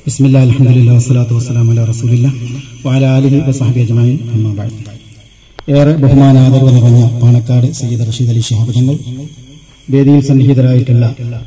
ബിസ്മില്ലാ അൽഹംദുലില്ലാ വസ്സലാത്തു വസ്സലാമു അലാ റസൂലില്ലാ വഅലാ ആലിഹി വസഹബി അജ്മഈൻ അമ്മാ ബഅദ് ഏറെ ബഹുമാനാദരവ് നിറഞ്ഞ പാണക്കാട് സയ്യിദ് റഷീദ് അലി ശിഹാബ് തങ്ങൾ വേദിയിൽ സന്നിഹിതരായിട്ടുള്ള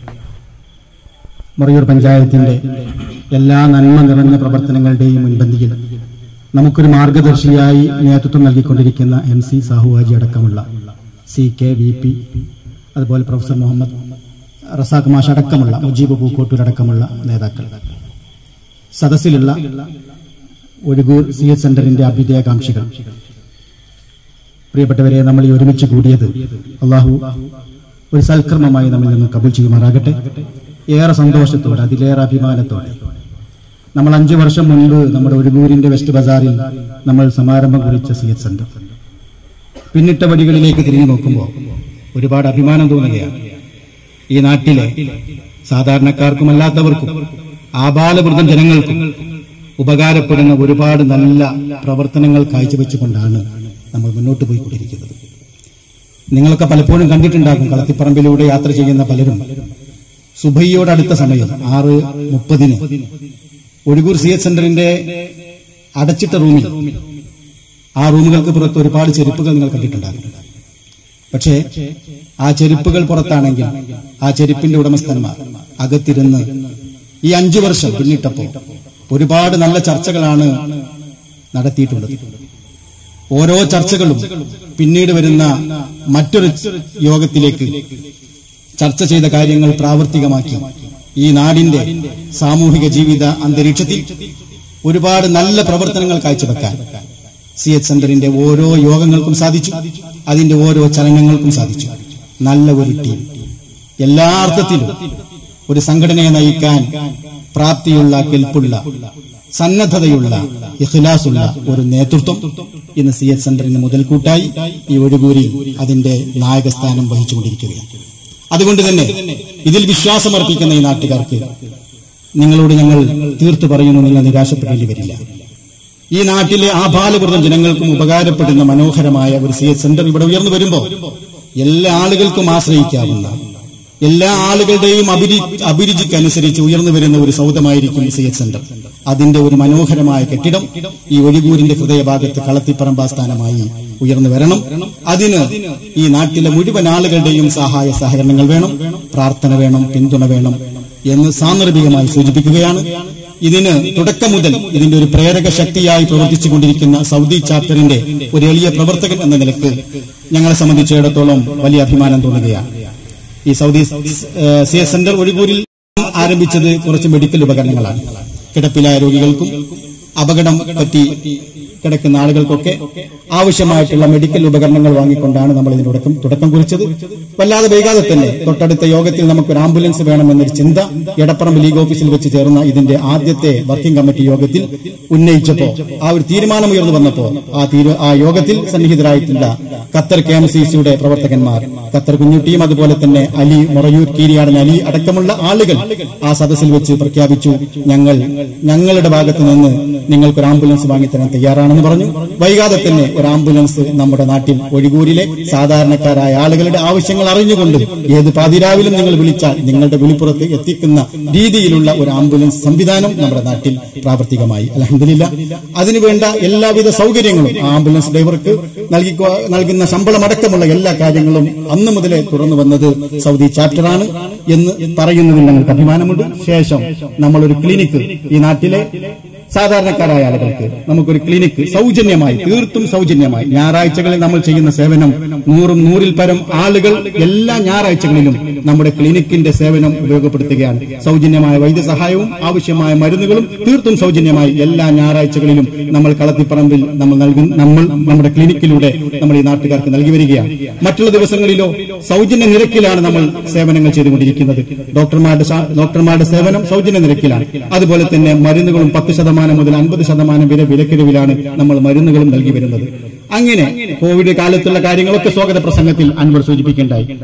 മറയൂർ പഞ്ചായത്തിന്റെ എല്ലാ നന്മ നിറഞ്ഞ പ്രവർത്തനങ്ങളുടെയും മുൻപന്തിയിൽ നമുക്കൊരു മാർഗദർശിയായി നേതൃത്വം നൽകിക്കൊണ്ടിരിക്കുന്ന എം സി സാഹുവാജി അടക്കമുള്ള സി കെ വി പി അതുപോലെ പ്രൊഫസർ മുഹമ്മദ് റസാഖ് മാഷ് അടക്കമുള്ള മുജീബ് പൂക്കോട്ടൂർ അടക്കമുള്ള നേതാക്കൾ സദസ്സിലുള്ള ഒഴുകൂർ സി എച്ച് സെന്ററിന്റെ അഭ്യുദയകാംക്ഷികൾ പ്രിയപ്പെട്ടവരെ നമ്മൾ ഈ ഒരുമിച്ച് കൂടിയത് അള്ളാഹു ഒരു സൽക്കർമ്മമായി നമ്മിൽ നിന്ന് കബൂൽ ചെയ്യുമാറാകട്ടെ ഏറെ സന്തോഷത്തോടെ അതിലേറെ അഭിമാനത്തോടെ നമ്മൾ അഞ്ചു വർഷം മുൻപ് നമ്മുടെ ഒഴുകൂരിന്റെ വെസ്റ്റ് ബസാറിൽ നമ്മൾ സമാരംഭം കുറിച്ച സി എച്ച് സെന്റർ പിന്നിട്ട വഴികളിലേക്ക് തിരിഞ്ഞു നോക്കുമ്പോൾ ഒരുപാട് അഭിമാനം തോന്നുകയാണ് ഈ നാട്ടിലെ സാധാരണക്കാർക്കും അല്ലാത്തവർക്കും ആബാലവൃദ്ധം ജനങ്ങൾക്കും ഉപകാരപ്പെടുന്ന ഒരുപാട് നല്ല പ്രവർത്തനങ്ങൾ കാഴ്ചവെച്ചുകൊണ്ടാണ് നമ്മൾ മുന്നോട്ട് പോയിക്കൊണ്ടിരിക്കുന്നത് നിങ്ങളൊക്കെ പലപ്പോഴും കണ്ടിട്ടുണ്ടാകും കളത്തിപ്പറമ്പിലൂടെ യാത്ര ചെയ്യുന്ന പലരും സുബൈയോടടുത്ത സമയം ആറ് മുപ്പതിന് ഒഴുകൂർ സി എച്ച് സെന്ററിന്റെ അടച്ചിട്ട റൂമിൽ ആ റൂമുകൾക്ക് പുറത്ത് ഒരുപാട് ചെരുപ്പുകൾ നിങ്ങൾ കണ്ടിട്ടുണ്ടാകും പക്ഷേ ആ ചെരുപ്പുകൾ പുറത്താണെങ്കിൽ ആ ചെരുപ്പിന്റെ ഉടമസ്ഥന്മാർ അകത്തിരുന്ന് ഈ അഞ്ചു വർഷം പിന്നിട്ടപ്പോ ഒരുപാട് നല്ല ചർച്ചകളാണ് നടത്തിയിട്ടുള്ളത് ഓരോ ചർച്ചകളും പിന്നീട് വരുന്ന മറ്റൊരു യോഗത്തിലേക്ക് ചർച്ച ചെയ്ത കാര്യങ്ങൾ പ്രാവർത്തികമാക്കി ഈ നാടിന്റെ സാമൂഹിക ജീവിത അന്തരീക്ഷത്തിൽ ഒരുപാട് നല്ല പ്രവർത്തനങ്ങൾ കാഴ്ചവെക്കാൻ സി എച്ച് സെന്ററിന്റെ ഓരോ യോഗങ്ങൾക്കും സാധിച്ചു അതിന്റെ ഓരോ ചലനങ്ങൾക്കും സാധിച്ചു നല്ല ഒരു ടീം എല്ലാ അർത്ഥത്തിലും ഒരു സംഘടനയെ നയിക്കാൻ പ്രാപ്തിയുള്ള കെൽപ്പുള്ള സന്നദ്ധതയുള്ള ഇഖ്ലാസുള്ള ഒരു നേതൃത്വം ഇന്ന് സി എച്ച് സെന്ററിന് മുതൽക്കൂട്ടായി ഈ ഒഴുകൂരിൽ അതിന്റെ നായകസ്ഥാനം വഹിച്ചുകൊണ്ടിരിക്കുകയാണ് അതുകൊണ്ട് തന്നെ ഇതിൽ വിശ്വാസമർപ്പിക്കുന്ന ഈ നാട്ടുകാർക്ക് നിങ്ങളോട് ഞങ്ങൾ തീർത്തു പറയുന്നു നിങ്ങൾ നിരാശപ്പെടേണ്ടി വരില്ല ഈ നാട്ടിലെ ആഭാലപൂർവ്വം ജനങ്ങൾക്കും ഉപകാരപ്പെടുന്ന മനോഹരമായ ഒരു സി എച്ച് സെന്റർ ഇവിടെ ഉയർന്നു വരുമ്പോൾ എല്ലാ ആളുകൾക്കും ആശ്രയിക്കാവുന്ന എല്ലാ ആളുകളുടെയും അഭിരു അഭിരുചിക്കനുസരിച്ച് ഉയർന്നു വരുന്ന ഒരു സൗദമായിരിക്കും സി എച്ച് സെന്റർ അതിന്റെ ഒരു മനോഹരമായ കെട്ടിടം ഈ ഒഴികൂരിന്റെ ഹൃദയഭാഗത്ത് കളത്തിപ്പറമ്പാസ്ഥാനമായി ഉയർന്നു വരണം അതിന് ഈ നാട്ടിലെ മുഴുവൻ ആളുകളുടെയും സഹായ സഹകരണങ്ങൾ വേണം പ്രാർത്ഥന വേണം പിന്തുണ വേണം എന്ന് സാന്ദർഭികമായി സൂചിപ്പിക്കുകയാണ് ഇതിന് തുടക്കം മുതൽ ഇതിന്റെ ഒരു പ്രേരക ശക്തിയായി പ്രവർത്തിച്ചുകൊണ്ടിരിക്കുന്ന സൗദി ചാപ്റ്ററിന്റെ ഒരു എളിയ പ്രവർത്തകൻ എന്ന നിലക്ക് ഞങ്ങളെ സംബന്ധിച്ചിടത്തോളം വലിയ അഭിമാനം തോന്നുകയാണ് ഈ സൗദി സി എസ് സെന്റർ ഒഴികൂരിൽ ആരംഭിച്ചത് കുറച്ച് മെഡിക്കൽ ഉപകരണങ്ങളാണ് കിടപ്പിലായ രോഗികൾക്കും അപകടം പറ്റി കിടക്കുന്ന ആളുകൾക്കൊക്കെ ആവശ്യമായിട്ടുള്ള മെഡിക്കൽ ഉപകരണങ്ങൾ വാങ്ങിക്കൊണ്ടാണ് നമ്മൾ ഇതിന് തുടക്കം തുടക്കം കുറിച്ചത് വല്ലാതെ വൈകാതെ തന്നെ തൊട്ടടുത്ത യോഗത്തിൽ നമുക്കൊരു ആംബുലൻസ് വേണമെന്നൊരു ചിന്ത എടപ്പറമ്പ് ലീഗ് ഓഫീസിൽ വെച്ച് ചേർന്ന ഇതിന്റെ ആദ്യത്തെ വർക്കിംഗ് കമ്മിറ്റി യോഗത്തിൽ ഉന്നയിച്ചപ്പോ ആ ഒരു തീരുമാനം ഉയർന്നു വന്നപ്പോ ആ തീരു ആ യോഗത്തിൽ സന്നിഹിതരായിട്ടുള്ള ഖത്തർ കെ എം സി സിയുടെ പ്രവർത്തകന്മാർ ഖത്തർ കുഞ്ഞുട്ടിയും അതുപോലെ തന്നെ അലി മൊറയൂർ കീരിയാടൻ അലി അടക്കമുള്ള ആളുകൾ ആ സദസ്സിൽ വെച്ച് പ്രഖ്യാപിച്ചു ഞങ്ങൾ ഞങ്ങളുടെ ഭാഗത്ത് നിന്ന് നിങ്ങൾക്കൊരു ആംബുലൻസ് വാങ്ങിത്തരാൻ തയ്യാറാണെന്ന് പറഞ്ഞു വൈകാതെ തന്നെ ഒരു ആംബുലൻസ് നമ്മുടെ നാട്ടിൽ ഒഴികൂരിലെ സാധാരണക്കാരായ ആളുകളുടെ ആവശ്യങ്ങൾ അറിഞ്ഞുകൊണ്ട് ഏത് പാതിരാവിലും നിങ്ങൾ വിളിച്ചാൽ നിങ്ങളുടെ വിളിപ്പുറത്ത് എത്തിക്കുന്ന രീതിയിലുള്ള ഒരു ആംബുലൻസ് സംവിധാനം നമ്മുടെ നാട്ടിൽ പ്രാവർത്തികമായി അലഹമില്ല അതിനുവേണ്ട എല്ലാവിധ സൗകര്യങ്ങളും ആ ആംബുലൻസ് ഡ്രൈവർക്ക് നൽകി നൽകുന്ന ശമ്പളം അടക്കമുള്ള എല്ലാ കാര്യങ്ങളും അന്ന് മുതലേ തുറന്നു വന്നത് സൗദി ചാപ്റ്ററാണ് എന്ന് പറയുന്നതിൽ ഞങ്ങൾക്ക് അഭിമാനമുണ്ട് ശേഷം നമ്മളൊരു ക്ലിനിക്ക് ഈ നാട്ടിലെ സാധാരണക്കാരായ ആളുകൾക്ക് നമുക്കൊരു ക്ലിനിക്ക് സൗജന്യമായി തീർത്തും സൗജന്യമായി ഞായറാഴ്ചകളിൽ നമ്മൾ ചെയ്യുന്ന സേവനം നൂറും നൂറിൽ പരം ആളുകൾ എല്ലാ ഞായറാഴ്ചകളിലും നമ്മുടെ ക്ലിനിക്കിന്റെ സേവനം ഉപയോഗപ്പെടുത്തുകയാണ് സൗജന്യമായ വൈദ്യസഹായവും ആവശ്യമായ മരുന്നുകളും തീർത്തും സൗജന്യമായി എല്ലാ ഞായറാഴ്ചകളിലും നമ്മൾ കളത്തിപ്പറമ്പിൽ നമ്മൾ നൽകും നമ്മൾ നമ്മുടെ ക്ലിനിക്കിലൂടെ നമ്മൾ ഈ നാട്ടുകാർക്ക് നൽകി വരികയാണ് മറ്റുള്ള ദിവസങ്ങളിലോ സൗജന്യ നിരക്കിലാണ് നമ്മൾ സേവനങ്ങൾ ചെയ്തുകൊണ്ടിരിക്കുന്നത് ഡോക്ടർമാരുടെ ഡോക്ടർമാരുടെ സേവനം സൗജന്യ നിരക്കിലാണ് അതുപോലെ തന്നെ മരുന്നുകളും പത്ത് ശതമാനം മുതൽ അൻപത് ശതമാനം വരെ വിലക്കിഴിവിലാണ് നമ്മൾ മരുന്നുകളും നൽകി വരുന്നത് അങ്ങനെ കോവിഡ് കാലത്തുള്ള കാര്യങ്ങളൊക്കെ സ്വാഗത പ്രസംഗത്തിൽ അൻവർ സൂചിപ്പിക്കേണ്ടായി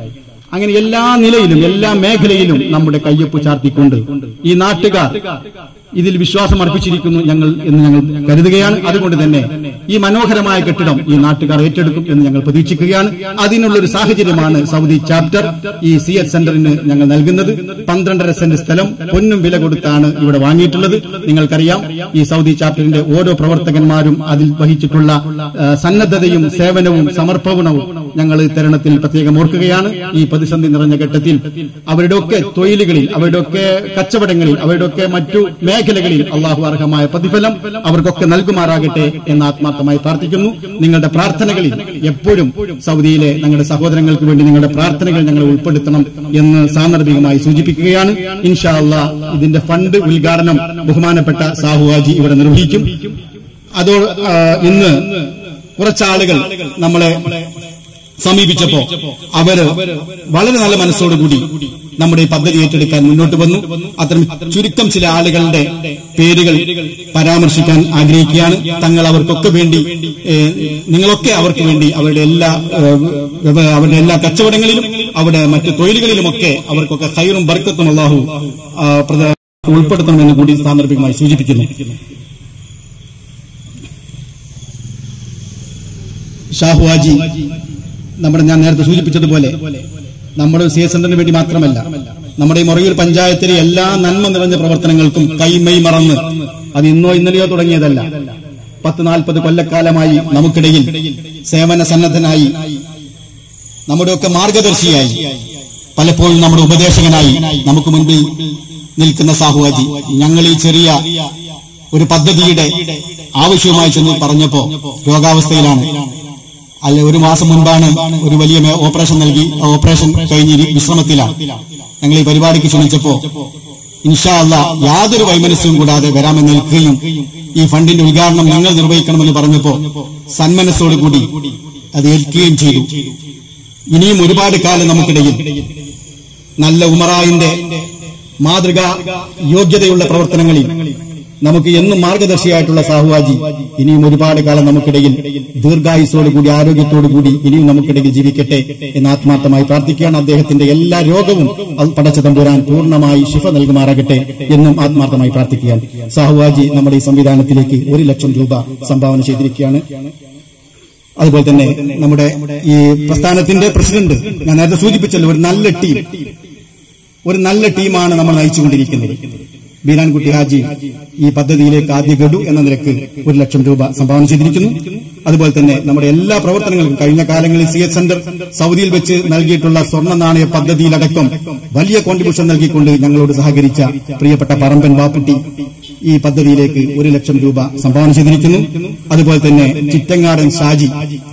അങ്ങനെ എല്ലാ നിലയിലും എല്ലാ മേഖലയിലും നമ്മുടെ കയ്യൊപ്പ് ചാർത്തിക്കൊണ്ട് ഈ നാട്ടുകാർ ഇതിൽ വിശ്വാസം അർപ്പിച്ചിരിക്കുന്നു ഞങ്ങൾ എന്ന് ഞങ്ങൾ കരുതുകയാണ് അതുകൊണ്ട് തന്നെ ഈ മനോഹരമായ കെട്ടിടം ഈ നാട്ടുകാർ ഏറ്റെടുക്കും എന്ന് ഞങ്ങൾ പ്രതീക്ഷിക്കുകയാണ് അതിനുള്ള ഒരു സാഹചര്യമാണ് സൗദി ചാപ്റ്റർ ഈ സി എച്ച് സെന്ററിന് ഞങ്ങൾ നൽകുന്നത് പന്ത്രണ്ടര സെന്റ് സ്ഥലം പൊന്നും വില കൊടുത്താണ് ഇവിടെ വാങ്ങിയിട്ടുള്ളത് നിങ്ങൾക്കറിയാം ഈ സൗദി ചാപ്റ്ററിന്റെ ഓരോ പ്രവർത്തകന്മാരും അതിൽ വഹിച്ചിട്ടുള്ള ആ, സന്നദ്ധതയും സേവനവും സമർപ്പണവും ഞങ്ങൾ തരുണത്തിൽ പ്രത്യേകം ഓർക്കുകയാണ് ഈ പ്രതിസന്ധി നിറഞ്ഞ ഘട്ടത്തിൽ അവരുടെയൊക്കെ തൊഴിലുകളിൽ അവരുടെയൊക്കെ കച്ചവടങ്ങളിൽ അവരുടെയൊക്കെ മറ്റു മേഖലകളിൽ അള്ളാഹു അർഹമായ പ്രതിഫലം അവർക്കൊക്കെ നൽകുമാറാകട്ടെ എന്ന് ആത്മാർത്ഥമായി പ്രാർത്ഥിക്കുന്നു നിങ്ങളുടെ പ്രാർത്ഥനകളിൽ എപ്പോഴും സൗദിയിലെ ഞങ്ങളുടെ സഹോദരങ്ങൾക്ക് വേണ്ടി നിങ്ങളുടെ പ്രാർത്ഥനകൾ ഞങ്ങൾ ഉൾപ്പെടുത്തണം എന്ന് സാന്ദർഭികമായി സൂചിപ്പിക്കുകയാണ് ഇൻഷാ അള്ളാ ഇതിന്റെ ഫണ്ട് ഉദ്ഘാടനം ബഹുമാനപ്പെട്ട സാഹുവാജി ഇവിടെ നിർവഹിക്കും അതോ ആ, ഇന്ന് കുറച്ചാളുകൾ നമ്മളെ സമീപിച്ചപ്പോ അവര് വളരെ നല്ല മനസ്സോടുകൂടി നമ്മുടെ ഈ പദ്ധതി ഏറ്റെടുക്കാൻ മുന്നോട്ട് വന്നു അത്തരം ചുരുക്കം ചില ആളുകളുടെ പേരുകൾ പരാമർശിക്കാൻ ആഗ്രഹിക്കുകയാണ് തങ്ങൾ അവർക്കൊക്കെ വേണ്ടി ഏഹ്, നിങ്ങളൊക്കെ അവർക്ക് വേണ്ടി അവരുടെ എല്ലാ ഏഹ്, വ്യവ- അവരുടെ എല്ലാ കച്ചവടങ്ങളിലും അവിടെ മറ്റു തൊഴിലുകളിലുമൊക്കെ അവർക്കൊക്കെ ഹൈറും ബർക്കത്തും അള്ളാഹു ആ, പ്രദ- ഉൾപ്പെടുത്തണമെന്ന് കൂടി സാന്ദർഭികമായി സൂചിപ്പിക്കുന്നു ഷാഹുവാജി നമ്മുടെ ഞാൻ നേരത്തെ സൂചിപ്പിച്ചതുപോലെ നമ്മുടെ സി എസ് സെന്ററിന് വേണ്ടി മാത്രമല്ല നമ്മുടെ ഈ മൊറയൂർ പഞ്ചായത്തിലെ എല്ലാ നന്മ നിറഞ്ഞ പ്രവർത്തനങ്ങൾക്കും കൈമൈ മറന്ന് അത് ഇന്നോ ഇന്നലെയോ തുടങ്ങിയതല്ല പത്ത് നാൽപ്പത് കൊല്ലക്കാലമായി നമുക്കിടയിൽ സേവന സന്നദ്ധനായി നമ്മുടെയൊക്കെ മാർഗദർശിയായി പലപ്പോഴും നമ്മുടെ ഉപദേശകനായി നമുക്ക് മുൻപിൽ നിൽക്കുന്ന സാഹുവാജി ഞങ്ങൾ ഈ ചെറിയ ഒരു പദ്ധതിയുടെ ആവശ്യവുമായി ചെന്ന് പറഞ്ഞപ്പോ രോഗാവസ്ഥയിലാണ് അല്ല ഒരു മാസം മുൻപാണ് ഒരു വലിയ മേ- ഓപ്പറേഷൻ നൽകി ആ ഓപ്പറേഷൻ കഴിഞ്ഞ് ഇരി- വിശ്രമത്തിലാണ് ഞങ്ങൾ ഈ പരിപാടിക്ക് ക്ഷണിച്ചപ്പോ ഇൻഷാ അല്ല യാതൊരു വൈമനസ്യവും കൂടാതെ വരാമെന്ന് നിൽക്കുകയും ഈ ഫണ്ടിന്റെ ഉദ്ഘാടനം നിങ്ങൾ നിർവഹിക്കണമെന്ന് പറഞ്ഞപ്പോ സന്മനസ്സോടുകൂടി അത് ഏൽക്കുകയും ചെയ്തു ഇനിയും ഒരുപാട് കാലം നമുക്കിടയിൽ നല്ല ഉമറായിന്റെ മാതൃക യോഗ്യതയുള്ള പ്രവർത്തനങ്ങളിൽ നമുക്ക് എന്നും മാർഗദർശിയായിട്ടുള്ള സാഹുവാജി ഇനിയും ഒരുപാട് കാലം നമുക്കിടയിൽ ദീർഘായുസോടുകൂടി ആരോഗ്യത്തോടുകൂടി ഇനിയും നമുക്കിടയിൽ ജീവിക്കട്ടെ എന്ന് ആത്മാർത്ഥമായി പ്രാർത്ഥിക്കുകയാണ് അദ്ദേഹത്തിന്റെ എല്ലാ രോഗവും അത് പടച്ച തമ്പുരാൻ പൂർണ്ണമായി ശിഫ നൽകുമാറാകട്ടെ എന്നും ആത്മാർത്ഥമായി പ്രാർത്ഥിക്കുകയാണ് സാഹുവാജി നമ്മുടെ ഈ സംവിധാനത്തിലേക്ക് ഒരു ലക്ഷം രൂപ സംഭാവന ചെയ്തിരിക്കുകയാണ് അതുപോലെ തന്നെ നമ്മുടെ ഈ പ്രസ്ഥാനത്തിന്റെ പ്രസിഡന്റ് ഞാൻ നേരത്തെ സൂചിപ്പിച്ചല്ലോ ഒരു നല്ല ടീം ഒരു നല്ല ടീമാണ് നമ്മൾ നയിച്ചുകൊണ്ടിരിക്കുന്നത് ബീരാൻകുട്ടി ഹാജി ഈ പദ്ധതിയിലേക്ക് ആദ്യ ഗഡു എന്ന നിലക്ക് ഒരു ലക്ഷം രൂപ സംഭാവന ചെയ്തിരിക്കുന്നു അതുപോലെ തന്നെ നമ്മുടെ എല്ലാ പ്രവർത്തനങ്ങൾക്കും കഴിഞ്ഞ കാലങ്ങളിൽ സി എച്ച് സെന്റർ സൗദിയിൽ വെച്ച് നൽകിയിട്ടുള്ള സ്വർണ്ണ നാണയ പദ്ധതിയിലടക്കം വലിയ കോൺട്രിബ്യൂഷൻ നൽകിക്കൊണ്ട് ഞങ്ങളോട് സഹകരിച്ച പ്രിയപ്പെട്ട പറമ്പൻ വാപ്പുട്ടി ഈ പദ്ധതിയിലേക്ക് ഒരു ലക്ഷം രൂപ സംഭാവന ചെയ്തിരിക്കുന്നു അതുപോലെ തന്നെ ചിറ്റങ്ങാടൻ ഷാജി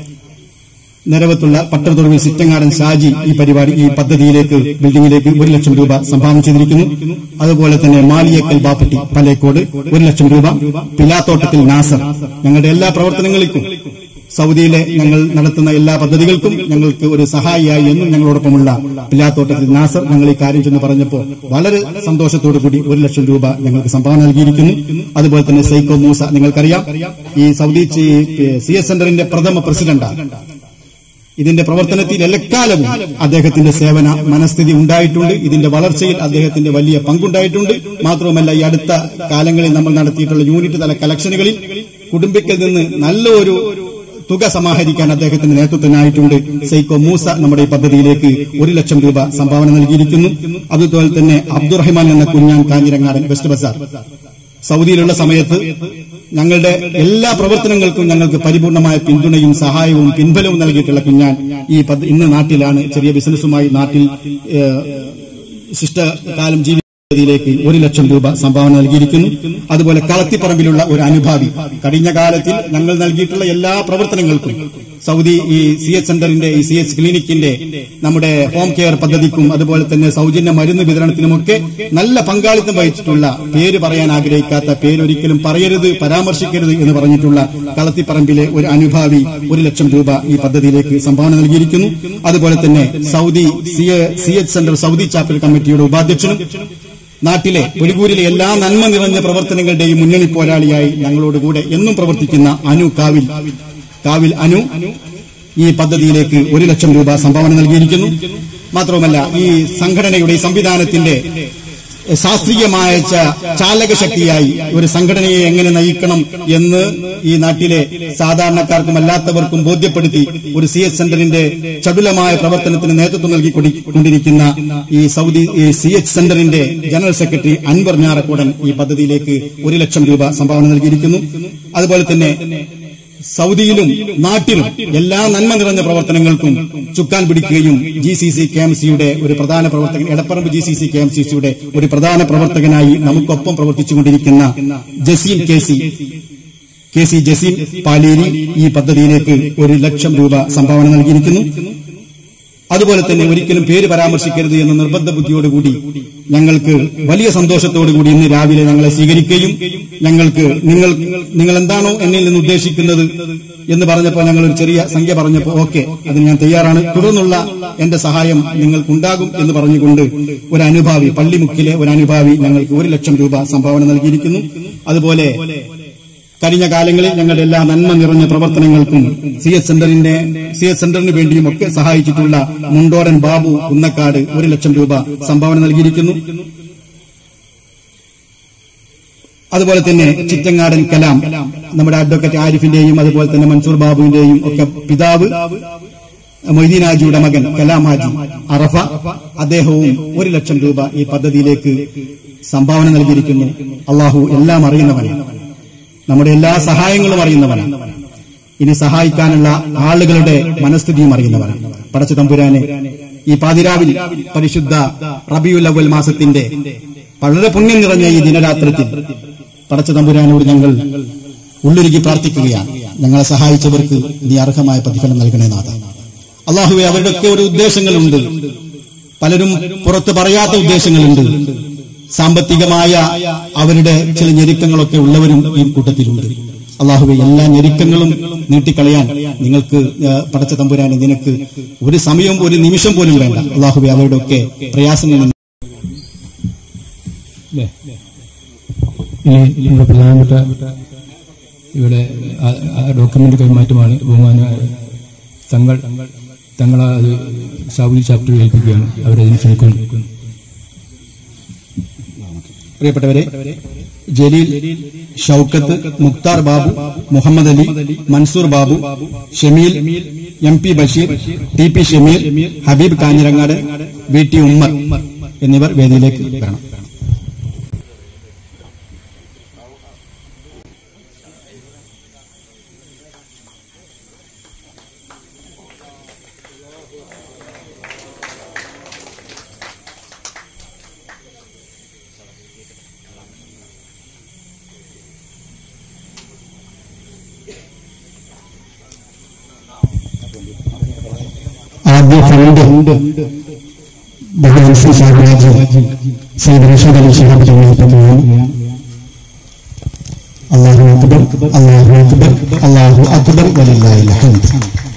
നിരവത്തുള്ള പട്ടണത്തൊടുവിൽ സിറ്റങ്ങാടൻ ഷാജി ഈ പരിപാടി ഈ പദ്ധതിയിലേക്ക് ബിൽഡിംഗിലേക്ക് ഒരു ലക്ഷം രൂപ സംഭാവന ചെയ്തിരിക്കുന്നു അതുപോലെ തന്നെ മാലിയേക്കൽ ബാപ്പട്ടി പലേക്കോട് ഒരു ലക്ഷം രൂപ പിലാത്തോട്ടത്തിൽ നാസർ ഞങ്ങളുടെ എല്ലാ പ്രവർത്തനങ്ങൾക്കും സൗദിയിലെ ഞങ്ങൾ നടത്തുന്ന എല്ലാ പദ്ധതികൾക്കും ഞങ്ങൾക്ക് ഒരു സഹായിയായി എന്നും ഞങ്ങളോടൊപ്പമുള്ള പിലാത്തോട്ടത്തിൽ നാസർ ഞങ്ങൾ ഈ കാര്യം ചെന്ന് പറഞ്ഞപ്പോൾ വളരെ സന്തോഷത്തോടു കൂടി ഒരു ലക്ഷം രൂപ ഞങ്ങൾക്ക് സംഭാവന നൽകിയിരിക്കുന്നു അതുപോലെ തന്നെ സൈക്കോ മൂസ നിങ്ങൾക്കറിയാം ഈ സൗദി സി എസ് സെന്ററിന്റെ പ്രഥമ പ്രസിഡന്റാണ് ഇതിന്റെ പ്രവർത്തനത്തിൽ എക്കാലവും അദ്ദേഹത്തിന്റെ സേവന മനസ്ഥിതി ഉണ്ടായിട്ടുണ്ട് ഇതിന്റെ വളർച്ചയിൽ അദ്ദേഹത്തിന്റെ വലിയ പങ്കുണ്ടായിട്ടുണ്ട് മാത്രവുമല്ല ഈ അടുത്ത കാലങ്ങളിൽ നമ്മൾ നടത്തിയിട്ടുള്ള യൂണിറ്റ് തല കലക്ഷനുകളിൽ കുടുംബിക്കൽ നിന്ന് നല്ല ഒരു തുക സമാഹരിക്കാൻ അദ്ദേഹത്തിന്റെ നേതൃത്വത്തിനായിട്ടുണ്ട് സൈക്കോ മൂസ നമ്മുടെ ഈ പദ്ധതിയിലേക്ക് ഒരു ലക്ഷം രൂപ സംഭാവന നൽകിയിരിക്കുന്നു അതുപോലെ തന്നെ അബ്ദുറഹിമാൻ എന്ന കുഞ്ഞാൻ കാഞ്ഞിരങ്ങാടൻ വെസ്റ്റ് ബസാർ സൗദിയിലുള്ള സമയത്ത് ഞങ്ങളുടെ എല്ലാ പ്രവർത്തനങ്ങൾക്കും ഞങ്ങൾക്ക് പരിപൂർണമായ പിന്തുണയും സഹായവും പിൻബലവും നൽകിയിട്ടുള്ള കുഞ്ഞാൻ ഈ പദ്ധ- ഇന്ന് നാട്ടിലാണ് ചെറിയ ബിസിനസ്സുമായി നാട്ടിൽ ഏഹ്, ശിഷ്ടകാലം ജീവിതത്തിലേക്ക് ഒരു ലക്ഷം രൂപ സംഭാവന നൽകിയിരിക്കുന്നു അതുപോലെ കളത്തിപ്പറമ്പിലുള്ള ഒരു അനുഭാവി കഴിഞ്ഞ കാലത്തിൽ ഞങ്ങൾ നൽകിയിട്ടുള്ള എല്ലാ പ്രവർത്തനങ്ങൾക്കും സൗദി ഈ സി എച്ച് സെന്ററിന്റെ ഈ സി എച്ച് ക്ലിനിക്കിന്റെ നമ്മുടെ ഹോം കെയർ പദ്ധതിക്കും അതുപോലെ തന്നെ സൗജന്യ മരുന്ന് വിതരണത്തിനുമൊക്കെ നല്ല പങ്കാളിത്തം വഹിച്ചിട്ടുള്ള പേര് പറയാൻ ആഗ്രഹിക്കാത്ത പേരൊരിക്കലും പറയരുത് പരാമർശിക്കരുത് എന്ന് പറഞ്ഞിട്ടുള്ള കളത്തിപ്പറമ്പിലെ ഒരു അനുഭാവി ഒരു ലക്ഷം രൂപ ഈ പദ്ധതിയിലേക്ക് സംഭാവന നൽകിയിരിക്കുന്നു അതുപോലെ തന്നെ Saudi C H centre Saudi chapter കമ്മിറ്റിയുടെ ഉപാധ്യക്ഷനും നാട്ടിലെ പൊലികൂരിലെ എല്ലാ നന്മ നിറഞ്ഞ പ്രവർത്തനങ്ങളുടെയും മുന്നണി പോരാളിയായി ഞങ്ങളോടുകൂടെ എന്നും പ്രവർത്തിക്കുന്ന അനു കാവിൽ കാവിൽ അനു ഈ പദ്ധതിയിലേക്ക് ഒരു ലക്ഷം രൂപ സംഭാവന നൽകിയിരിക്കുന്നു മാത്രവുമല്ല ഈ സംഘടനയുടെ ഈ സംവിധാനത്തിന്റെ ശാസ്ത്രീയമായ ച- ചാലകശക്തിയായി ഒരു സംഘടനയെ എങ്ങനെ നയിക്കണം എന്ന് ഈ നാട്ടിലെ സാധാരണക്കാർക്കും അല്ലാത്തവർക്കും ബോധ്യപ്പെടുത്തി ഒരു സി എച്ച് സെന്ററിന്റെ ചടുലമായ പ്രവർത്തനത്തിന് നേതൃത്വം നൽകിക്കൊണ്ടിരിക്കുന്ന ഈ സൗദി ഈ സി എച്ച് സെന്ററിന്റെ ജനറൽ സെക്രട്ടറി അൻവർ ഞാറക്കൂടൻ ഈ പദ്ധതിയിലേക്ക് ഒരു ലക്ഷം രൂപ സംഭാവന നൽകിയിരിക്കുന്നു അതുപോലെ തന്നെ സൗദിയിലും നാട്ടിലും എല്ലാ നന്മ നിറഞ്ഞ പ്രവർത്തനങ്ങൾക്കും ചുക്കാൻ പിടിക്കുകയും G C C K M സിയുടെ ഒരു പ്രധാന പ്രവർത്തകൻ Edapparamba G C C K M C സിയുടെ ഒരു പ്രധാന പ്രവർത്തകനായി നമുക്കൊപ്പം പ്രവർത്തിച്ചുകൊണ്ടിരിക്കുന്ന Jaseem K C K C Jaseem Paleri ഈ പദ്ധതിയിലേക്ക് ഒരു ലക്ഷം രൂപ സംഭാവന നൽകിയിരിക്കുന്നു അതുപോലെ തന്നെ ഒരിക്കലും പേര് പരാമർശിക്കരുത് എന്ന നിർബന്ധ ബുദ്ധിയോടുകൂടി ഞങ്ങൾക്ക് വലിയ സന്തോഷത്തോടുകൂടി ഇന്ന് രാവിലെ ഞങ്ങളെ സ്വീകരിക്കുകയും ഞങ്ങൾക്ക് നിങ്ങൾ നിങ്ങൾ എന്താണോ എന്നിൽ നിന്ന് ഉദ്ദേശിക്കുന്നത് എന്ന് പറഞ്ഞപ്പോൾ ഞങ്ങൾ ഒരു ചെറിയ സംഖ്യ പറഞ്ഞപ്പോൾ ഓക്കെ അതിന് ഞാൻ തയ്യാറാണ് തുടർന്നുള്ള എന്റെ സഹായം നിങ്ങൾക്കുണ്ടാകും എന്ന് പറഞ്ഞുകൊണ്ട് ഒരു അനുഭാവി പള്ളിമുക്കിലെ ഒരു അനുഭാവി ഞങ്ങൾക്ക് ഒരു ലക്ഷം രൂപ സംഭാവന നൽകിയിരിക്കുന്നു അതുപോലെ കഴിഞ്ഞ കാലങ്ങളിൽ ഞങ്ങളുടെ എല്ലാ നന്മ നിറഞ്ഞ പ്രവർത്തനങ്ങൾക്കും സി എച്ച് സെന്ററിന്റെ സി എച്ച് സെന്ററിന് വേണ്ടിയും ഒക്കെ സഹായിച്ചിട്ടുള്ള മുണ്ടോടൻ ബാബു കുന്നക്കാട് ഒരു ലക്ഷം രൂപ സംഭാവന നൽകിയിരിക്കുന്നു അതുപോലെ തന്നെ ചിറ്റങ്ങാടൻ കലാം നമ്മുടെ അഡ്വക്കേറ്റ് ആരിഫിന്റെയും അതുപോലെ തന്നെ മൻസൂർ ബാബുവിന്റെയും ഒക്കെ പിതാവ് മൊയ്തീൻ ഹാജിയുടെ മകൻ കലാം ഹാജി അറഫ അദ്ദേഹവും ഒരു ലക്ഷം രൂപ ഈ പദ്ധതിയിലേക്ക് സംഭാവന നൽകിയിരിക്കുന്നു അള്ളാഹു എല്ലാം അറിയുന്നവനാണ് നമ്മുടെ എല്ലാ സഹായങ്ങളും അറിയുന്നവനാണ് ഇനി സഹായിക്കാനുള്ള ആളുകളുടെ മനസ്ഥിതിയും അറിയുന്നവനാണ് പടച്ച തമ്പുരാനെ ഈ പാതിരാവിൽ പരിശുദ്ധ റബിയുൽ അവൽ മാസത്തിന്റെ വളരെ പുണ്യം നിറഞ്ഞ ഈ ദിനരാത്രത്തിൽ പടച്ച തമ്പുരാനോട് ഞങ്ങൾ ഉള്ളൊരുക്കി പ്രാർത്ഥിക്കുകയാണ് ഞങ്ങളെ സഹായിച്ചവർക്ക് നീ അർഹമായ പ്രതിഫലം നൽകണേ നാഥ അള്ളാഹുവെ അവരുടെയൊക്കെ ഒരു ഉദ്ദേശങ്ങളുണ്ട് പലരും പുറത്ത് പറയാത്ത ഉദ്ദേശങ്ങളുണ്ട് സാമ്പത്തികമായ അവരുടെ ചില ഞെരുക്കങ്ങളൊക്കെ ഉള്ളവരും ഈ കൂട്ടത്തിലുണ്ട് അള്ളാഹുവെ എല്ലാ ഞെരുക്കങ്ങളും നീട്ടിക്കളയാൻ നിങ്ങൾക്ക് ഏഹ്, പടച്ച തമ്പുരാനെ നിനക്ക് ഒരു സമയവും ഒരു നിമിഷം പോലും വേണ്ട അള്ളാഹുവെ അവരുടെ ഒക്കെ പ്രയാസങ്ങളിൽ നിന്ന് അല്ലേ ഇനി നമ്മുടെ പ്രധാനപ്പെട്ട ഇവിടെ ആ- ആ ഡോക്യുമെന്റ് കൈമാറ്റമാണ് ബഹുമാന തങ്ങൾ തങ്ങൾ അത് സൗദി ചാപ്റ്റർ ഏൽപ്പിക്കുകയാണ് അവരതിന് ക്ഷണിക്കുന്നു പ്രിയപ്പെട്ടവരെ Jaleel Shoukath Mukhtar Babu Muhammad Ali Mansoor Babu Shameel M P Basheer T P Shameer Habeeb Kanhirangad V T Ummer എന്നിവർ വേദിയിലേക്ക് വരണം ആദ്യ ഫണ്ട് ബഹുമാൻ ശ്രീ സാഹരാജ് സയ്യിദ് റഷീദ് അലി ശിഹാബ് തങ്ങളെത്തുകയാണ് അള്ളാഹു അക്ബർ അള്ളാഹു അക്ബർ അള്ളാഹു അക്ബർ വലില്ലാഹിൽ ഹംദ്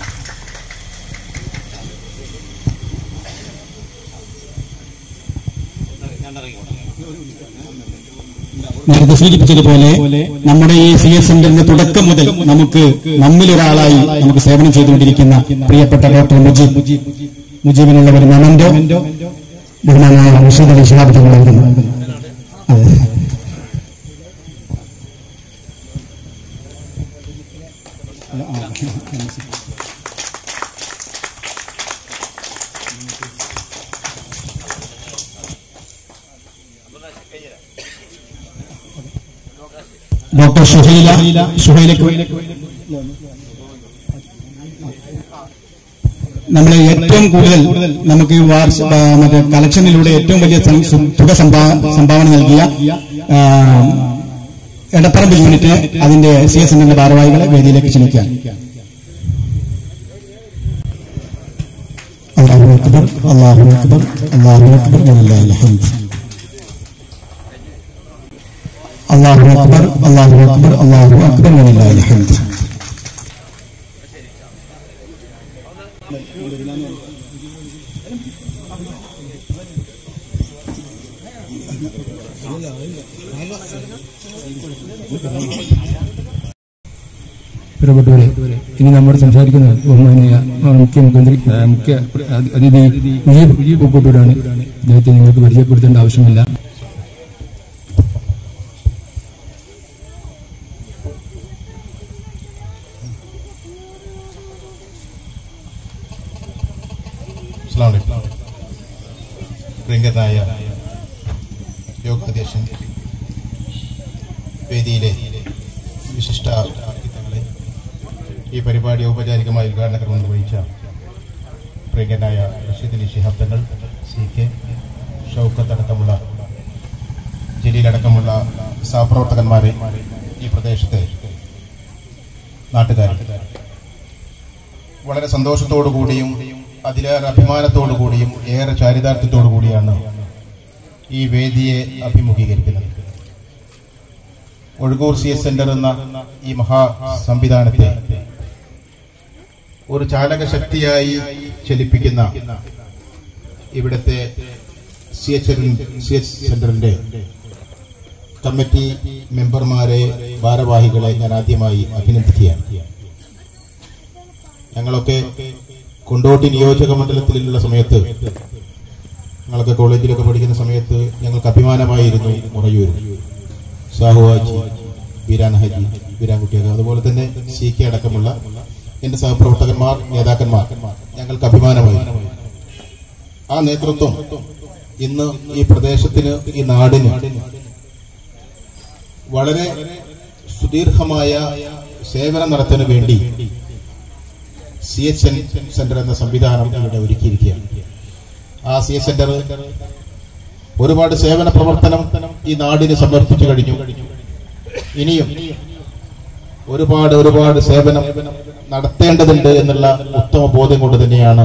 നേരത്തെ സൂചിപ്പിച്ചതുപോലെ നമ്മുടെ ഈ സി എസ് സെന്ററിന്റെ തുടക്കം മുതൽ നമുക്ക് നമ്മിലൊരാളായി നമുക്ക് സേവനം ചെയ്തുകൊണ്ടിരിക്കുന്ന പ്രിയപ്പെട്ട ഡോക്ടർ മുജീബ് മുജീബിനുള്ള ഒരു മെമന്റോ ബഹുമാനായ റഷീദ് അലി ശിഹാബ് തങ്ങൾ നൽകുന്നു അതെ ഡോക്ടർ ഷുഹൈല ഷുഹൈലക്ക് നമ്മൾ ഏറ്റവും കൂടുതൽ നമുക്ക് ഈ വാർഷ ആ, മറ്റേ കളക്ഷനിലൂടെ ഏറ്റവും വലിയ സം- സം- തുക സംഭാ- സംഭാവന നൽകിയ ആ, എടപ്പറമ്പ് യൂണിറ്റ് അതിന്റെ സി എസ് എന്റെ ഭാരവാഹികളെ വേദിയിലേക്ക് ക്ഷണിക്കാം അള്ളാഹു അക്ബർ അള്ളാഹു അക്ബർ അള്ളാഹു അക്ബർ വലില്ലാഹിൽ ഹംദ് അള്ളാഹു അക്ബർ അള്ളാഹു അക്ബർ അള്ളാഹു അക്ബർ വലില്ലാഹിൽ ഹംദ് പ്രിയപ്പെട്ടവരെ ഇനി നമ്മോട് സംസാരിക്കുന്നത് ബഹുമാനീയ മുഖ്യ മുഖ്യമന്ത്രി ആ, മുഖ്യ അതി- അതിഥി മുജീബ് പൂക്കോട്ടൂരാണ് അദ്ദേഹത്തെ നിങ്ങൾക്ക് പരിചയപ്പെടുത്തേണ്ട ആവശ്യമില്ല അസ്സലാമു അലൈക്കും പ്രിയങ്കരനായ യോഗാധ്യക്ഷൻ വേദിയിലെ വിശിഷ്ട വ്യക്തിത്വങ്ങളെ ഈ പരിപാടി ഔപചാരികമായി ഉദ്ഘാടന ക്രമം നിർവഹിച്ച പ്രിയങ്കരനായ റഷീദ് അലി ശിഹാബ് തങ്ങൾ സി കെ ഷൗക്കത്ത് അടക്കമുള്ള ജില്ലയിലടക്കമുള്ള സഹപ്രവർത്തകന്മാരെ ഈ പ്രദേശത്തെ നാട്ടുകാർ വളരെ സന്തോഷത്തോടു കൂടിയും അതിലേറെ അഭിമാനത്തോടു കൂടിയും ഏറെ ചാരിതാർത്ഥ്യത്തോടു കൂടിയാണ് ഈ വേദിയെ അഭിമുഖീകരിക്കുന്നത് ഒഴുകൂർ സി എസ് സെന്റർ എന്ന ഈ മഹാ സംവിധാനത്തെ ഒരു ചാലക ശക്തിയായി ചലിപ്പിക്കുന്ന ഇവിടുത്തെ സി എച്ച് സി എച്ച് സെന്ററിന്റെ കമ്മിറ്റി മെമ്പർമാരെ ഭാരവാഹികളെ ഞാൻ ആദ്യമായി അഭിനന്ദിക്കുകയാണ് ഞങ്ങളൊക്കെ കൊണ്ടോട്ടി നിയോജക മണ്ഡലത്തിലുള്ള സമയത്ത് ഞങ്ങളൊക്കെ കോളേജിലൊക്കെ പഠിക്കുന്ന സമയത്ത് ഞങ്ങൾക്ക് അഭിമാനമായിരുന്നു മുറയൂർ സാഹുവാജി ബീരാൻ ഹജി ബീരാൻകുട്ടിയൊക്കെ അതുപോലെ തന്നെ സി കെ അടക്കമുള്ള എന്റെ സഹപ്രവർത്തകന്മാർ നേതാക്കന്മാർ ഞങ്ങൾക്ക് അഭിമാനമായി ആ നേതൃത്വം ഇന്ന് ഈ പ്രദേശത്തിന് ഈ നാടിന് വളരെ സുദീർഘമായ സേവനം നടത്താൻ വേണ്ടി സി എച്ച് എൻ സെന്റർ എന്ന സംവിധാനം ഇവിടെ ഒരുക്കിയിരിക്കുകയാണ് ആ സി എച്ച് സെന്റർ ഒരുപാട് സേവന പ്രവർത്തനം ഈ നാടിന് സമർപ്പിച്ചു കഴിഞ്ഞു ഇനിയും ഒരുപാട് ഒരുപാട് സേവനം നടത്തേണ്ടതുണ്ട് എന്നുള്ള ഉത്തമ ബോധം കൊണ്ട് തന്നെയാണ്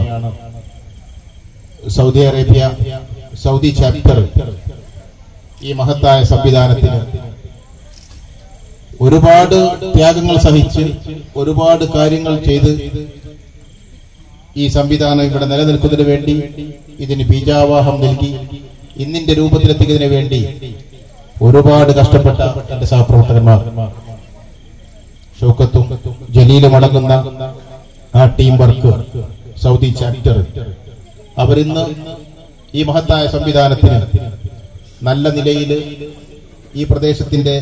സൗദി അറേബ്യ സൗദി ചാപ്റ്റർ ഈ മഹത്തായ സംവിധാനത്തിന് ഒരുപാട് ത്യാഗങ്ങൾ സഹിച്ച് ഒരുപാട് കാര്യങ്ങൾ ചെയ്ത് ഈ സംവിധാനം ഇവിടെ നിലനിൽക്കുന്നതിന് വേണ്ടി ഇതിന് ബീജാവാഹം നൽകി ഇന്നിന്റെ രൂപത്തിലെത്തിക്കുന്നതിന് വേണ്ടി ഒരുപാട് കഷ്ടപ്പെട്ട എന്റെ സഹപ്രവർത്തകന്മാർ ഷൗക്കത്തും ജലീലും അടങ്ങുന്ന ആ ടീം വർക്ക് സൗദി ചാപ്റ്റർ അവരിന്ന് ഈ മഹത്തായ സംവിധാനത്തിന് നല്ല നിലയിൽ ഈ പ്രദേശത്തിന്റെ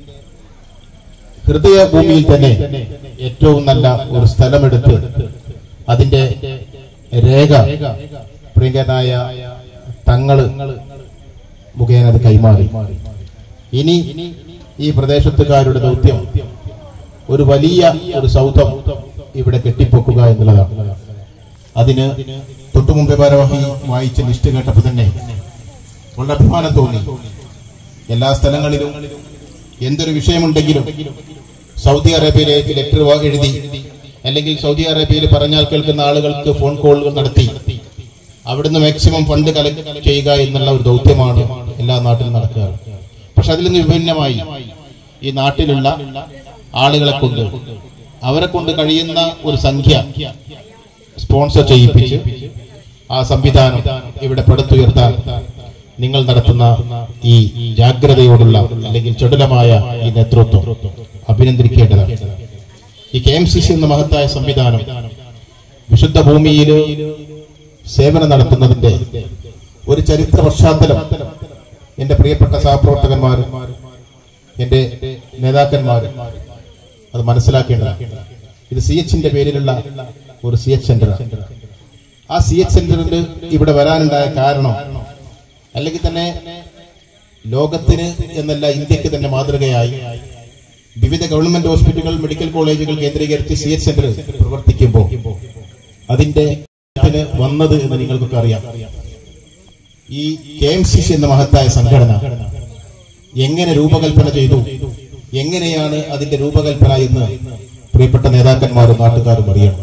ഹൃദയഭൂമിയിൽ തന്നെ ഏറ്റവും നല്ല ഒരു സ്ഥലമെടുത്ത് അതിന്റെ രേഖ പ്രിയങ്കനായ തങ്ങള് മുഖേന അത് കൈമാറി ഇനി ഈ പ്രദേശത്തുകാരുടെ ദൗത്യം ഒരു വലിയ ഒരു സൗധം ഇവിടെ കെട്ടിപ്പൊക്കുക എന്നുള്ളതാണ് അതിന് തൊട്ടു മുമ്പേ ഭാരവാഹി വായിച്ച ലിസ്റ്റ് കേട്ടപ്പോൾ തന്നെ വളരെ അഭിമാനം തോന്നി എല്ലാ സ്ഥലങ്ങളിലും എന്തൊരു വിഷയമുണ്ടെങ്കിലും സൗദി അറേബ്യയിലേക്ക് ലെറ്റർ എഴുതി അല്ലെങ്കിൽ സൗദി അറേബ്യയിൽ പറഞ്ഞാൽ കേൾക്കുന്ന ആളുകൾക്ക് ഫോൺ കോളുകൾ നടത്തി അവിടുന്ന് മാക്സിമം ഫണ്ട് കളക്ട് ചെയ്യുക എന്നുള്ള ഒരു ദൗത്യമാണ് എല്ലാ നാട്ടിലും നടക്കുക പക്ഷെ അതിൽ നിന്ന് വിഭിന്നമായി ഈ നാട്ടിലുള്ള ആളുകളെ കൊണ്ട് അവരെ കൊണ്ട് കഴിയുന്ന ഒരു സംഖ്യ സ്പോൺസർ ചെയ്യിപ്പിച്ച് ആ സംവിധാനം ഇവിടെ പടുത്തുയർത്താൻ നിങ്ങൾ നടത്തുന്ന ഈ ജാഗ്രതയോടുള്ള അല്ലെങ്കിൽ ചടുലമായ ഈ നേതൃത്വം അഭിനന്ദിക്കേണ്ടതാണ് ഈ കെ എം സി സി എന്ന മഹത്തായ സംവിധാനം വിശുദ്ധ ഭൂമിയിൽ സേവനം നടത്തുന്നതിന്റെ ഒരു ചരിത്ര പശ്ചാത്തലം എന്റെ പ്രിയപ്പെട്ട സഹപ്രവർത്തകന്മാരും എന്റെ നേതാക്കന്മാരും അത് മനസ്സിലാക്കേണ്ടതാണ് ഇത് സി എച്ചിന്റെ പേരിലുള്ള ഒരു സി എച്ച് സെന്റർ ആ സി എച്ച് സെന്ററിൽ ഇവിടെ വരാനുണ്ടായ കാരണം അല്ലെങ്കിൽ തന്നെ ലോകത്തിന് എന്നല്ല ഇന്ത്യക്ക് തന്നെ മാതൃകയായി വിവിധ ഗവൺമെന്റ് ഹോസ്പിറ്റലുകൾ മെഡിക്കൽ കോളേജുകൾ കേന്ദ്രീകരിച്ച് സി എച്ച് സെന്റർ പ്രവർത്തിക്കുമ്പോൾ അതിന്റെ ത്തിന് വന്നത് എന്ന് നിങ്ങൾക്കൊക്കെ അറിയാം ഈ കെ എം സി സി എന്ന മഹത്തായ സംഘടന എങ്ങനെ രൂപകൽപ്പന ചെയ്തു എങ്ങനെയാണ് അതിന്റെ രൂപകൽപ്പന എന്ന് പ്രിയപ്പെട്ട നേതാക്കന്മാരും നാട്ടുകാരും അറിയണം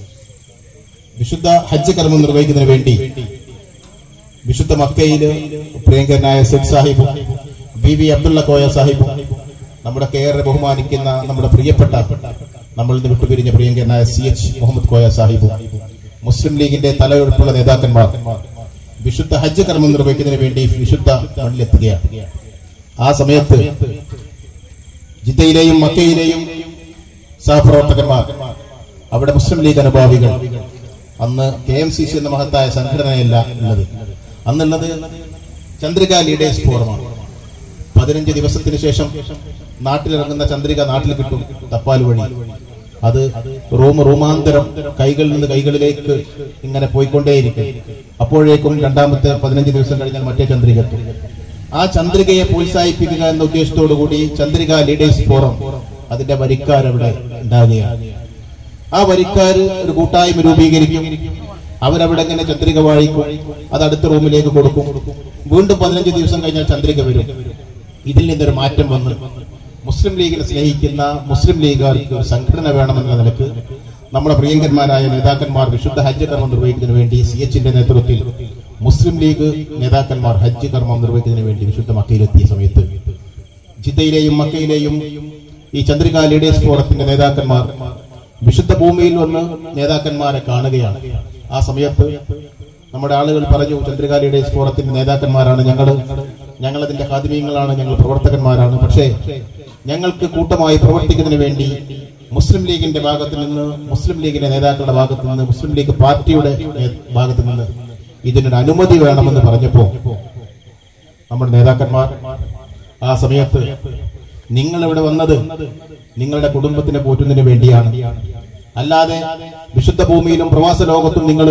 വിശുദ്ധ ഹജ്ജ് കർമ്മം നിർവഹിക്കുന്നതിന് വേണ്ടി വിശുദ്ധ മക്കയില് പ്രിയങ്കരനായ സിദ് സാഹിബും ബി വി അബ്ദുള്ള കോയ സാഹിബും നമ്മുടെ ഏറെ ബഹുമാനിക്കുന്ന നമ്മുടെ പ്രിയപ്പെട്ട നമ്മളിൽ നിന്ന് വിട്ടുപിരിഞ്ഞ പ്രിയങ്കരനായ സി എച്ച് മുഹമ്മദ് കോയ സാഹിബും മുസ്ലിം ലീഗിന്റെ തലയെടുപ്പുള്ള നേതാക്കന്മാർ വിശുദ്ധ ഹജ്ജ് കർമ്മം നിർവഹിക്കുന്നതിന് വേണ്ടി വിശുദ്ധ മണ്ണിലെത്തുകയാണ് ആ സമയത്ത് ജിദ്ദയിലെയും മക്കയിലെയും സഹപ്രവർത്തകന്മാർ അവിടെ മുസ്ലിം ലീഗ് അനുഭാവികൾ അന്ന് കെ എം സി സി എന്ന മഹത്തായ സംഘടനയല്ല ഉള്ളത് അന്നുള്ളത് ചന്ദ്രിക ലീഡേഴ്സ് ഫോറമാണ് പതിനഞ്ച് ദിവസത്തിന് ശേഷം നാട്ടിലിറങ്ങുന്ന ചന്ദ്രിക നാട്ടിൽ കിട്ടും തപ്പാൽ വഴി അത് റൂം റൂമാന്തരം കൈകളിൽ നിന്ന് കൈകളിലേക്ക് ഇങ്ങനെ പോയിക്കൊണ്ടേയിരിക്കും അപ്പോഴേക്കും രണ്ടാമത്തെ പതിനഞ്ച് ദിവസം കഴിഞ്ഞാൽ മറ്റേ ചന്ദ്രിക എത്തും ആ ചന്ദ്രികയെ പ്രോത്സാഹിപ്പിക്കുക എന്ന ഉദ്ദേശത്തോടു കൂടി ചന്ദ്രിക ലീഡേഴ്സ് ഫോറം അതിന്റെ വരിക്കാരവിടെ ഉണ്ടാകുകയാണ് ആ വരിക്കാര് ഒരു കൂട്ടായ്മ രൂപീകരിക്കും അവരവിടെ ഇങ്ങനെ ചന്ദ്രിക വാഴിക്കും അത് അടുത്ത റൂമിലേക്ക് കൊടുക്കും വീണ്ടും പതിനഞ്ച് ദിവസം കഴിഞ്ഞാൽ ചന്ദ്രിക വരും ഇതിൽ നിന്നൊരു മാറ്റം വന്ന് മുസ്ലിം ലീഗിനെ സ്നേഹിക്കുന്ന മുസ്ലിം ലീഗുകാർക്ക് ഒരു സംഘടന വേണമെന്ന നിലക്ക് നമ്മുടെ പ്രിയങ്കന്മാരായ നേതാക്കന്മാർ വിശുദ്ധ ഹജ്ജ് കർമ്മം നിർവഹിക്കുന്നതിന് വേണ്ടി സി എച്ചിന്റെ നേതൃത്വത്തിൽ മുസ്ലിം ലീഗ് നേതാക്കന്മാർ ഹജ്ജ് കർമ്മം നിർവഹിക്കുന്നതിന് വേണ്ടി വിശുദ്ധ മക്കയിലെത്തിയ സമയത്ത് ജിദ്ദയിലെയും മക്കയിലെയും ഈ ചന്ദ്രിക ലീഡേഴ്സ് ഫോറത്തിന്റെ നേതാക്കന്മാർ വിശുദ്ധ ഭൂമിയിൽ വന്ന് നേതാക്കന്മാരെ കാണുകയാണ് ആ സമയത്ത് നമ്മുടെ ആളുകൾ പറഞ്ഞു ചന്ദ്രിക ലീഡേഴ്സ് ഫോറത്തിന്റെ നേതാക്കന്മാരാണ് ഞങ്ങൾ ഞങ്ങൾ അതിന്റെ ഹാദിമീങ്ങളാണ് ഞങ്ങൾ പ്രവർത്തകന്മാരാണ് പക്ഷേ ഞങ്ങൾക്ക് കൂട്ടമായി പ്രവർത്തിക്കുന്നതിന് വേണ്ടി മുസ്ലിം ലീഗിന്റെ ഭാഗത്ത് നിന്ന് മുസ്ലിം ലീഗിന്റെ നേതാക്കളുടെ ഭാഗത്ത് നിന്ന് മുസ്ലിം ലീഗ് പാർട്ടിയുടെ നേ- ഭാഗത്ത് നിന്ന് ഇതിനൊരു അനുമതി വേണമെന്ന് പറഞ്ഞപ്പോ നമ്മുടെ നേതാക്കന്മാർ ആ സമയത്ത് നിങ്ങൾ ഇവിടെ വന്നത് നിങ്ങളുടെ കുടുംബത്തിനെ പോറ്റുന്നതിന് വേണ്ടിയാണ് അല്ലാതെ വിശുദ്ധ ഭൂമിയിലും പ്രവാസ ലോകത്തും നിങ്ങൾ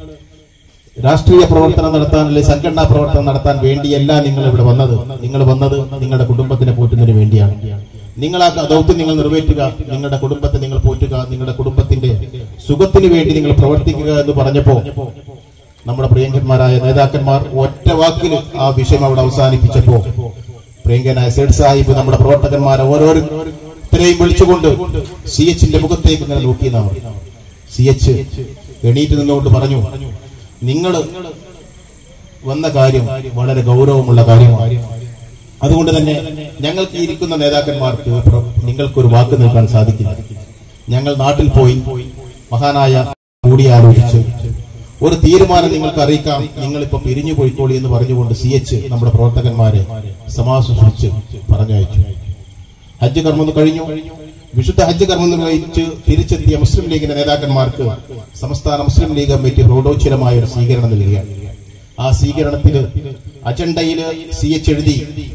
രാഷ്ട്രീയ പ്രവർത്തനം നടത്താൻ അല്ലെങ്കിൽ സംഘടനാ പ്രവർത്തനം നടത്താൻ വേണ്ടിയല്ല നിങ്ങൾ ഇവിടെ വന്നത് നിങ്ങൾ വന്നത് നിങ്ങളുടെ കുടുംബത്തിനെ പോറ്റുന്നതിന് വേണ്ടിയാണ് നിങ്ങൾ ആ ദൗത്യം നിങ്ങൾ നിറവേറ്റുക നിങ്ങളുടെ കുടുംബത്തെ നിങ്ങൾ പോറ്റുക നിങ്ങളുടെ കുടുംബത്തിന്റെ സുഖത്തിന് വേണ്ടി നിങ്ങൾ പ്രവർത്തിക്കുക എന്ന് പറഞ്ഞപ്പോ നമ്മുടെ പ്രിയങ്കന്മാരായ നേതാക്കന്മാർ ഒറ്റ വാക്കിൽ ആ വിഷയം അവിടെ അവസാനിപ്പിച്ചപ്പോ പ്രിയങ്കനായ സേഡ് സാഹിബ് നമ്മുടെ പ്രവർത്തകന്മാരെ ഓരോരുത്തരെയും വിളിച്ചുകൊണ്ട് സി എച്ചിന്റെ മുഖത്തേക്ക് ഇങ്ങനെ നോക്കി നാം സി എച്ച് എണീറ്റ് നിന്നുകൊണ്ട് പറഞ്ഞു നിങ്ങൾ വന്ന കാര്യം വളരെ ഗൗരവമുള്ള കാര്യമാണ് അതുകൊണ്ട് തന്നെ ഞങ്ങൾക്ക് ഈ ഇരിക്കുന്ന നേതാക്കന്മാർക്ക് പ്ര- നിങ്ങൾക്കൊരു വാക്ക് നിൽക്കാൻ സാധിക്കില്ല ഞങ്ങൾ നാട്ടിൽ പോയി മഹാനായ കൂടിയാലോചിച്ച് ഒരു തീരുമാനം നിങ്ങൾക്ക് അറിയിക്കാം നിങ്ങളിപ്പോ പിരിഞ്ഞു പോയിക്കോളി എന്ന് പറഞ്ഞുകൊണ്ട് സി എച്ച് നമ്മുടെ പ്രവർത്തകന്മാരെ സമാശ്വസിച്ച് പറഞ്ഞയച്ചു ഹജ്ജ് കർമ്മം കഴിഞ്ഞു വിശുദ്ധ ഹജ്ജ് കർമ്മം നിർവഹിച്ച് തിരിച്ചെത്തിയ മുസ്ലിം ലീഗിന്റെ നേതാക്കന്മാർക്ക് സംസ്ഥാന മുസ്ലിം ലീഗ് കമ്മിറ്റി പ്രൗഢോച്ചിരമായ ഒരു സ്വീകരണം നൽകുകയാണ് ആ സ്വീകരണത്തില് അജണ്ടയില് സി എച്ച് എഴുതി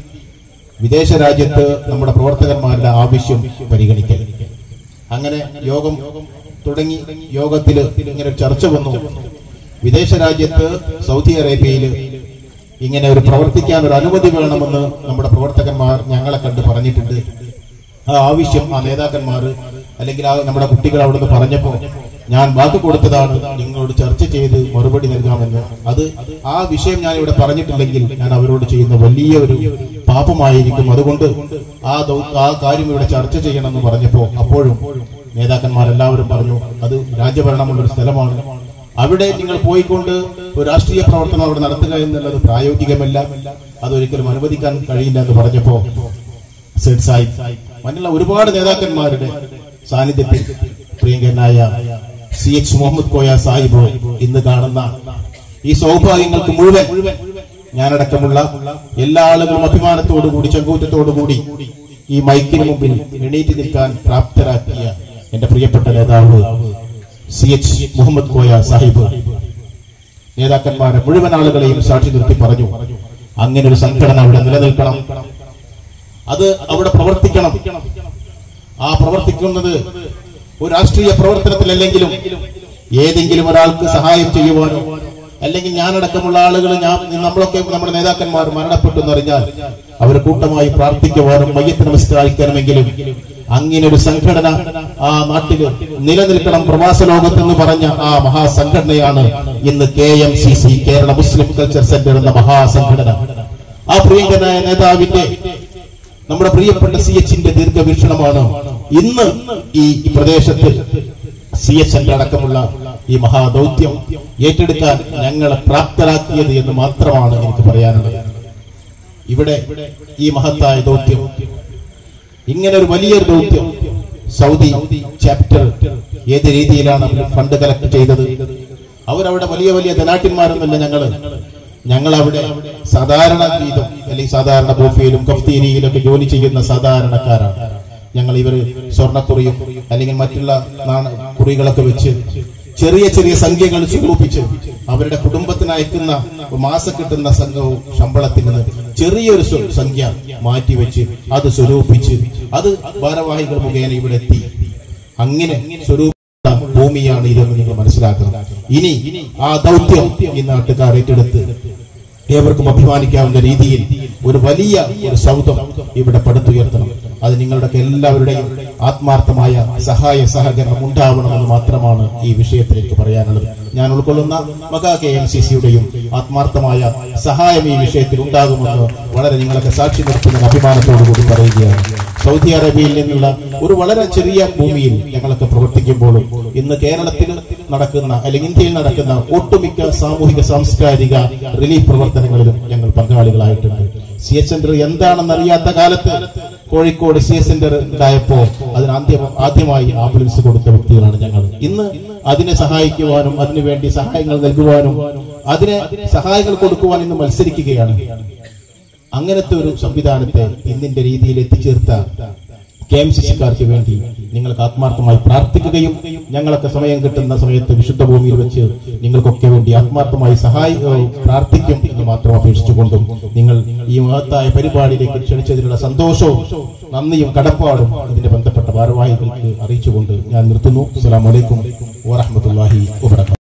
വിദേശ രാജ്യത്ത് നമ്മുടെ പ്രവർത്തകന്മാരുടെ ആവശ്യം പരിഗണിക്കൽ അങ്ങനെ യോഗം തുടങ്ങി യോഗത്തിൽ ഇങ്ങനെ ഒരു ചർച്ച വന്നു വിദേശ രാജ്യത്ത് സൗദി അറേബ്യയിൽ ഇങ്ങനെ ഒരു പ്രവർത്തിക്കാൻ ഒരു അനുമതി വേണമെന്ന് നമ്മുടെ പ്രവർത്തകന്മാർ ഞങ്ങളെ കണ്ട് പറഞ്ഞിട്ടുണ്ട് ആ ആവശ്യം ആ നേതാക്കന്മാർ അല്ലെങ്കിൽ ആ നമ്മുടെ കുട്ടികൾ അവിടുന്ന് പറഞ്ഞപ്പോ ഞാൻ വാക്ക് കൊടുത്തതാണ് നിങ്ങളോട് ചർച്ച ചെയ്ത് മറുപടി നൽകാമെന്ന് അത് ആ വിഷയം ഞാൻ ഇവിടെ പറഞ്ഞിട്ടില്ലെങ്കിൽ ഞാൻ അവരോട് ചെയ്യുന്ന വലിയ ഒരു പാപമായിരിക്കും അതുകൊണ്ട് ആ ദൗ- ആ കാര്യം ഇവിടെ ചർച്ച ചെയ്യണമെന്ന് പറഞ്ഞപ്പോ അപ്പോഴും നേതാക്കന്മാരെല്ലാവരും പറഞ്ഞു അത് രാജ്യഭരണമുള്ള ഒരു സ്ഥലമാണ് അവിടെ നിങ്ങൾ പോയിക്കൊണ്ട് ഒരു രാഷ്ട്രീയ പ്രവർത്തനം അവിടെ നടത്തുക എന്നുള്ളത് പ്രായോഗികമല്ല അതൊരിക്കലും അനുവദിക്കാൻ കഴിയില്ല എന്ന് പറഞ്ഞപ്പോ സെഡ് സാഹിബ് മറ്റുള്ള ഒരുപാട് നേതാക്കന്മാരുടെ സാന്നിധ്യത്തിൽ പ്രിയങ്കനായ സി എച്ച് മുഹമ്മദ് കോയ സാഹിബ് ഇന്ന് കാണുന്ന ഈ സൗഭാഗ്യങ്ങൾക്ക് മുഴുവൻ ഞാനടക്കമുള്ള എല്ലാ ആളുകളും അഭിമാനത്തോടുകൂടി ചങ്കൂറ്റത്തോടുകൂടി ഈ മൈക്കിന് മുമ്പിൽ എണീറ്റ് നിൽക്കാൻ പ്രാപ്തരാക്കിയ എന്റെ പ്രിയപ്പെട്ട നേതാവ് സി എച്ച് മുഹമ്മദ് കോയ സാഹിബ് നേതാക്കന്മാരെ മുഴുവൻ ആളുകളെയും സാക്ഷി നിർത്തി പറഞ്ഞു അങ്ങനെ ഒരു സംഘടന അവിടെ നിലനിൽക്കണം അത് അവിടെ പ്രവർത്തിക്കണം ആ പ്രവർത്തിക്കുന്നത് ഒരു രാഷ്ട്രീയ പ്രവർത്തനത്തിലല്ലെങ്കിലും ഏതെങ്കിലും ഒരാൾക്ക് സഹായം ചെയ്യുവാനോ അല്ലെങ്കിൽ ഞാനടക്കമുള്ള ആളുകൾ ഞാൻ നമ്മളൊക്കെ നമ്മുടെ നേതാക്കന്മാർ മരണപ്പെട്ടു എന്നറിഞ്ഞാൽ അവർ കൂട്ടമായി പ്രാർത്ഥിക്കുവാനും മയ്യത്ത് നമസ്കരിക്കണമെങ്കിലും അങ്ങനെ ഒരു സംഘടന ആ നാട്ടില് നിലനിൽക്കണം പ്രവാസ ലോകത്ത് എന്ന് പറഞ്ഞ ആ മഹാസംഘടനയാണ് ഇന്ന് K M C C Kerala Muslim culture centre എന്ന മഹാസംഘടന ആ പ്രിയങ്കനായ നേതാവിന്റെ നമ്മുടെ പ്രിയപ്പെട്ട സി എച്ചിന്റെ ദീർഘവീക്ഷണമാണ് ഇന്ന് ഈ പ്രദേശത്ത് സി എച്ച് എന്റെ അടക്കമുള്ള ഈ മഹാദൗത്യം ഏറ്റെടുക്കാൻ ഞങ്ങളെ പ്രാപ്തരാക്കിയത് എന്ന് മാത്രമാണ് എനിക്ക് പറയാനുള്ളത് ഇവിടെ ഈ മഹത്തായ ദൗത്യം ഇങ്ങനെ ഒരു വലിയൊരു ദൗത്യം സൗദി ചാപ്റ്റർ ഏത് രീതിയിലാണ് അവർ ഫണ്ട് കളക്ട് ചെയ്തത് അവരവിടെ വലിയ വലിയ ധനാട്ടിന്മാരൊന്നുമല്ല ഞങ്ങള് ഞങ്ങൾ അവിടെ സാധാരണ വീതം അല്ലെങ്കിൽ സാധാരണ ബോഫിയിലും കഫ്തീരിയിലും ഒക്കെ ജോലി ചെയ്യുന്ന സാധാരണക്കാരാണ് ഞങ്ങൾ ഇവർ സ്വർണ്ണക്കുറിയും അല്ലെങ്കിൽ മറ്റുള്ള നാണ കുറികളൊക്കെ വെച്ച് ചെറിയ ചെറിയ സംഖ്യകൾ സ്വരൂപിച്ച് അവരുടെ കുടുംബത്തിന് അയക്കുന്ന മാസം കിട്ടുന്ന സംഘവും ശമ്പളത്തിൽ നിന്ന് ചെറിയൊരു സ്വ- സംഖ്യ മാറ്റിവെച്ച് അത് സ്വരൂപിച്ച് അത് ഭാരവാഹികൾ മുഖേന ഇവിടെ എത്തി അങ്ങനെ സ്വരൂപ ഭൂമിയാണ് ഇതെന്ന് നിങ്ങൾ മനസ്സിലാക്കണം ഇനി ആ ദൗത്യം ഈ നാട്ടുകാർ ഏറ്റെടുത്ത് ഏവർക്കും അഭിമാനിക്കാവുന്ന രീതിയിൽ ഒരു വലിയ ഒരു സൗധം ഇവിടെ പടുത്തുയർത്തണം അത് നിങ്ങളുടെ എല്ലാവരുടെയും ആത്മാർത്ഥമായ സഹായ സഹകരണം ഉണ്ടാവണമെന്ന് മാത്രമാണ് ഈ വിഷയത്തിലേക്ക് പറയാനുള്ളത് ഞാൻ ഉൾക്കൊള്ളുന്ന മകാ കെ എം സി സിയുടെയും ആത്മാർത്ഥമായ സഹായം ഈ വിഷയത്തിൽ ഉണ്ടാകുമെന്ന് വളരെ നിങ്ങളൊക്കെ സാക്ഷി നിർത്തുന്ന അഭിമാനത്തോടു കൂടി പറയുകയാണ് സൗദി അറേബ്യയിൽ നിന്നുള്ള ഒരു വളരെ ചെറിയ ഭൂമിയിൽ ഞങ്ങളൊക്കെ പ്രവർത്തിക്കുമ്പോഴും ഇന്ന് കേരളത്തിൽ നടക്കുന്ന അല്ലെങ്കിൽ ഇന്ത്യയിൽ നടക്കുന്ന ഒട്ടുമിക്ക സാമൂഹിക സാംസ്കാരിക റിലീഫ് പ്രവർത്തനങ്ങളിലും ഞങ്ങൾ പങ്കാളികളായിട്ടുണ്ട് സി എച്ച് സെന്റർ എന്താണെന്ന് അറിയാത്ത കാലത്ത് കോഴിക്കോട് സി എസ് സെന്റർ ഉണ്ടായപ്പോ അതിന് ആദ്യം ആദ്യമായി ആംബുലൻസ് കൊടുത്ത വ്യക്തികളാണ് ഞങ്ങൾ ഇന്ന് അതിനെ സഹായിക്കുവാനും അതിനുവേണ്ടി സഹായങ്ങൾ നൽകുവാനും അതിനെ സഹായങ്ങൾ കൊടുക്കുവാൻ ഇന്ന് മത്സരിക്കുകയാണ് അങ്ങനത്തെ ഒരു സംവിധാനത്തെ ഇന്നിന്റെ രീതിയിൽ എത്തിച്ചേർത്ത കെ എം സി സിക്കാർക്ക് വേണ്ടി നിങ്ങൾക്ക് ആത്മാർത്ഥമായി പ്രാർത്ഥിക്കുകയും ഞങ്ങളൊക്കെ സമയം കിട്ടുന്ന സമയത്ത് വിശുദ്ധ ഭൂമിയിൽ വെച്ച് നിങ്ങൾക്കൊക്കെ വേണ്ടി ആത്മാർത്ഥമായി സഹായി ഏഹ് പ്രാർത്ഥിക്കും എന്ന് മാത്രം അപേക്ഷിച്ചുകൊണ്ടും നിങ്ങൾ ഈ മഹത്തായ പരിപാടിയിലേക്ക് ക്ഷണിച്ചതിനുള്ള സന്തോഷവും നന്ദിയും കടപ്പാടും ഇതിന്റെ ബന്ധപ്പെട്ട ഭാരവാഹികൾക്ക് അറിയിച്ചുകൊണ്ട് ഞാൻ നിർത്തുന്നു അസ്സലാമു അലൈക്കും വറഹ്മത്തുള്ളാഹി വബറകാതുഹു